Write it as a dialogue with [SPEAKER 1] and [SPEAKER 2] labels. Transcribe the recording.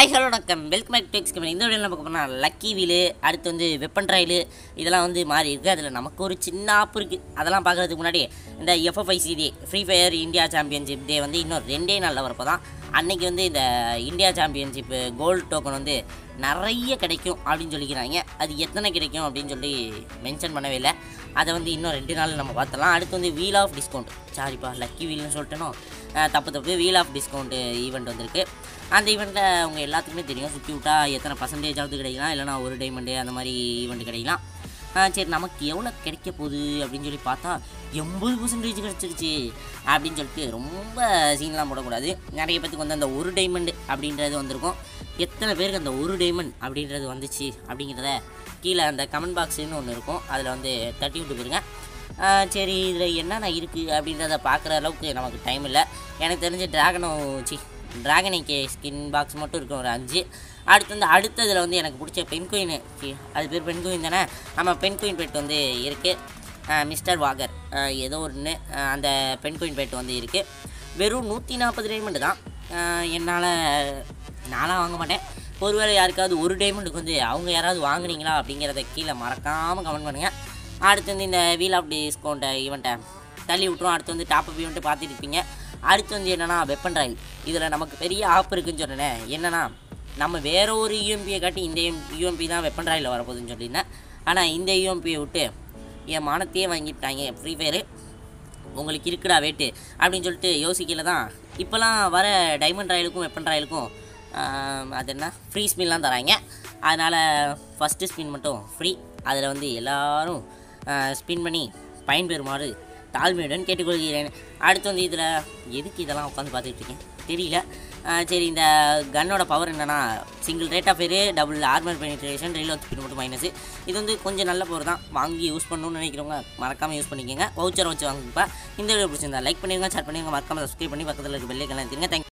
[SPEAKER 1] hi hello வணக்கம் welcome back to எக்ஸ்கமெண்ட் இந்த வீடியோ நம்ம போனால் லக்கி வீலு அடுத்து வந்து வெப்பன் ட்ரையலு இதெல்லாம் வந்து மாறி இருக்குது அதில் நமக்கு ஒரு சின்ன ஆப் இருக்குது அதெல்லாம் பார்க்குறதுக்கு முன்னாடி இந்த FFIC day free fire India championship day வந்து இன்னும் ரெண்டே நாளில் வரப்போ தான் அன்னைக்கு வந்து இந்த இந்தியா சாம்பியன்ஷிப் கோல்டு டோக்கன் வந்து நிறைய கிடைக்கும் அப்படின்னு சொல்லிக்கிறாங்க அது எத்தனை கிடைக்கும் அப்படின்னு சொல்லி மென்ஷன் பண்ணவே இல்லை அதை வந்து இன்னும் ரெண்டு நாள் நம்ம பார்த்தலாம் அடுத்து வந்து வீல் ஆஃப் டிஸ்கவுண்ட் சாரிப்பா லக்கி வீல்னு சொல்லிட்டேனோ அஹ் தப்பு தப்பு வீல் ஆஃப் டிஸ்கவுண்ட்டு ஈவெண்ட் வந்திருக்கு அந்த ஈவெண்ட்டில் அவங்க எல்லாத்துக்குமே தெரியும் சுற்றி விட்டா எத்தனை பர்சன்டேஜாவது கிடைக்கலாம் இல்லைனா ஒரு டைமண்டு அந்த மாதிரி ஈவெண்ட் கிடைக்கலாம் ஆ, சரி நமக்கு எவ்வளோ கிடைக்க போகுது அப்படின்னு சொல்லி பார்த்தா எண்பது பர்சன்டேஜ் கிடச்சிருச்சு அப்படின்னு சொல்லிட்டு ரொம்ப சீன்லாம் போடக்கூடாது நிறைய பேத்துக்கு வந்து அந்த ஒரு டைமண்ட் அப்படின்றது வந்திருக்கும் எத்தனை பேருக்கு அந்த ஒரு டைமண்ட் அப்படின்றது வந்துச்சு அப்படிங்கிறத கீழே அந்த கமெண்ட் பாக்ஸ்னு ஒன்று இருக்கும் அதில் வந்து தட்டி விட்டு போயிருங்க ஆ, சரி இதில் என்னென்ன இருக்குது அப்படின்றத பார்க்குற அளவுக்கு நமக்கு டைம் இல்லை எனக்கு தெரிஞ்ச டிராகனோ சி டிராகனிக்கு ஸ்கின் பாக்ஸ் மட்டும் இருக்கும் ஒரு அஞ்சு அடுத்து வந்து அடுத்ததில் வந்து எனக்கு பிடிச்ச பெண் குயின் அது பேர் பெண் குயின் தானே நம்ம பெண் குயின் பெட் வந்து இருக்குது மிஸ்டர் வாகர் ஆ, ஏதோ ஒன்று அந்த பெண் குயின் பெட் வந்து இருக்குது வெறும் நூற்றி நாற்பது டைமண்ட் தான் என்னால் நான்லாம் வாங்க மாட்டேன் ஒருவேளை யாருக்காவது ஒரு டைமண்டுக்கு வந்து அவங்க யாராவது வாங்குனீங்களா அப்படிங்கிறத கீழே மறக்காமல் கமெண்ட் பண்ணுங்கள் அடுத்து வந்து இந்த வீல் ஆஃப் டிஸ்கவுண்ட் ஈவெண்ட்டை தள்ளி விட்ருவோம் அடுத்து வந்து டாப் அப் ஈவெண்ட்டு பார்த்துட்டு இருப்பீங்க அடுத்து வந்து என்னென்னா வெப்பன் ராயல் இதில் நமக்கு பெரிய ஆப் இருக்குன்னு சொன்னேன் என்னென்னா நம்ம வேற ஒரு யூஎம்பியை காட்டி இந்த யூஎம்பி தான் வெப்பன் ராயில் வரப்போகுதுன்னு சொல்லியிருந்தேன் ஆனால் இந்த யூஎம்பியை விட்டு என் மானத்தையே வாங்கிட்டாங்க ஃப்ரீ ஃபயரு உங்களுக்கு இருக்குடா வெயிட்டு அப்படின்னு சொல்லிட்டு யோசிக்கல தான் இப்போலாம் வர டைமண்ட் ராயலுக்கும் வெப்பன் ராயலுக்கும் ஆம், அது என்ன ஃப்ரீ ஸ்பின்லாம் தராங்க அதனால் ஃபஸ்ட்டு ஸ்பின் மட்டும் ஃப்ரீ அதில் வந்து எல்லாரும் ஸ்பின் பண்ணி பயன்பெறுமாறு தாழ்மையுடன் கேட்டுக்கொள்கிறேன் அடுத்து வந்து இதில் எதுக்கு இதெல்லாம் உட்காந்து பார்த்துட்டு இருக்கேன் தெரியல ஆ, சரி இந்த கன்னோட பவர் என்னன்னா single rate of fire double armour penetration reload speed மட்டும் மைனஸ் இது வந்து கொஞ்சம் நல்ல பவர் தான் வாங்கி யூஸ் பண்ணணும்னு நினைக்கிறவங்க மறக்காமல் யூஸ் பண்ணிக்கோங்க வவுச்சரை வச்சு வாங்குப்பா இந்த வீடியோ பிடிச்சிருந்தா லைக் பண்ணிடுங்க ஷேர் பண்ணிடுங்க மறக்காமல் சப்ஸ்கிரைப் பண்ணி பக்கத்தில் இருக்க பெல்லைக்கெல்லாம் எடுத்துங்க தேங்க்